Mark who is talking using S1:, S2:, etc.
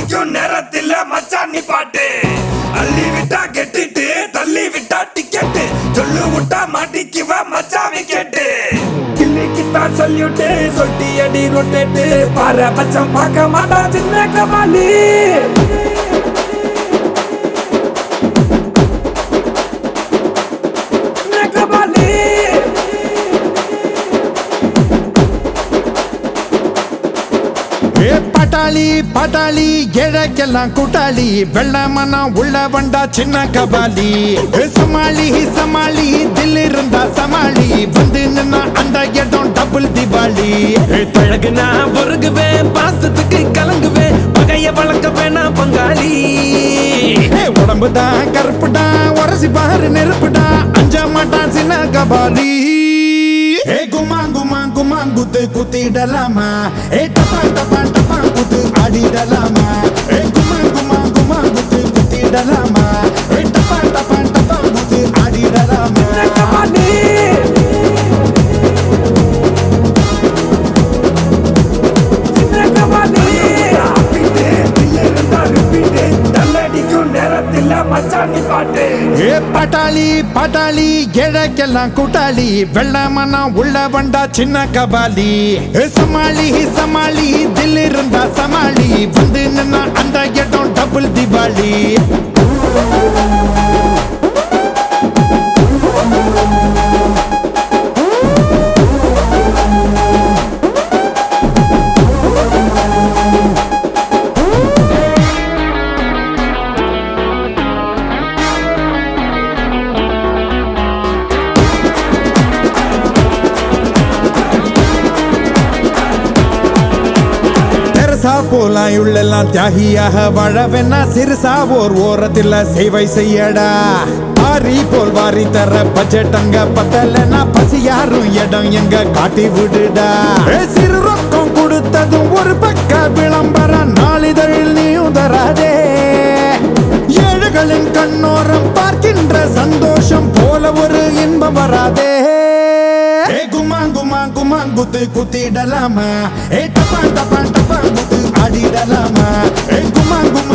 S1: அடிக்கும் நேரத்தில் மச்சான் நீ பாட்டு அள்ளி விட்டா கெட்டிட்டு தள்ளி விட்டா டிக்கெட்டு சொல்லு விட்டா மாட்டிக்குவ மச்சான் விக்கெட்டு கிள்ளிக்கிட்டா சொல்லிவிட்டு சொட்டி அடி ரொட்டேட்டு பாரு பச்சம் பார்க்க மாட்டா சின்ன கபாலி சின்ன கபாலி
S2: ஏ பட்டாளி பட்டாளி ஏழைக்கெல்லாம் கூட்டாளி வெள்ள மனம் உள்ள வண்டா சின்ன கபாலி ஏ சமாளி சமாளி தில் இருந்தா சமாளி வந்து நின்னா அந்த இடம் டபுள் திவாலி
S3: பழகுனா பொறுகுவேன் பாசத்துக்கு கலங்குவேன் பகைய வளர்க்க வேணாம் பங்காளி
S2: ஏ உடம்பு தான் கருப்புடா உரசி பாரு நெருப்புடா அஞ்ச மாட்டான் சின்ன கபாலி ஏ குமா குமா குமா குத்து குத்திடலாமா ஏ டப்பா டப்பா டப்பா குத்து ஆடிடலாமா ஏ குமா குமா குமா குத்து குத்திடலாமா ஏ டப்பா டப்பா டப்பா குத்து ஆடிடலாமா
S1: கபாலி சின்ன கபாலி ஆப்பிட்டு தில்ல இருந்தா ரிப்பீட்டு தள்ளடிக்கும் நேரத்தில் மச்சான் நீ பாட்டு
S2: ஏ பட்டாளி பட்டாளி ஏழைக்கெல்லாம் கூட்டாளி வெள்ள மனம் உள்ள வண்டா சின்ன கபாலி ஏ சமாளி சமாளி தில் இருந்தா சமாளி வந்து நின்னா அந்த இடம் டபுள் திவாலி தெரசா போலாம் உள்ளெல்லாம் தியாகியாக வாழவென்னா சிறுசா ஓர் ஓரத்தில் சேவை செய்யடா வாரி போல் வாரி தர பட்ஜெட் அங்க பத்தலனா பசி யாரும் இடம் எங்க காட்டி விடுடா ஏ, சிறு ரொக்கம் கொடுத்ததும் ஒரு பக்க விளம்பரம் நாளிதழில் நீயும் தராதே ஏழைகளின் கண்ணோரம் பார்க்கின்ற சந்தோஷம் போல ஒரு இன்பம் வராதே ஏ குமா குமா குமா குத்து குத்திடலாமா ஏ டப்பா டப்பா டப்பா குத்து ஆடிடலாமா ஏ குமா குமா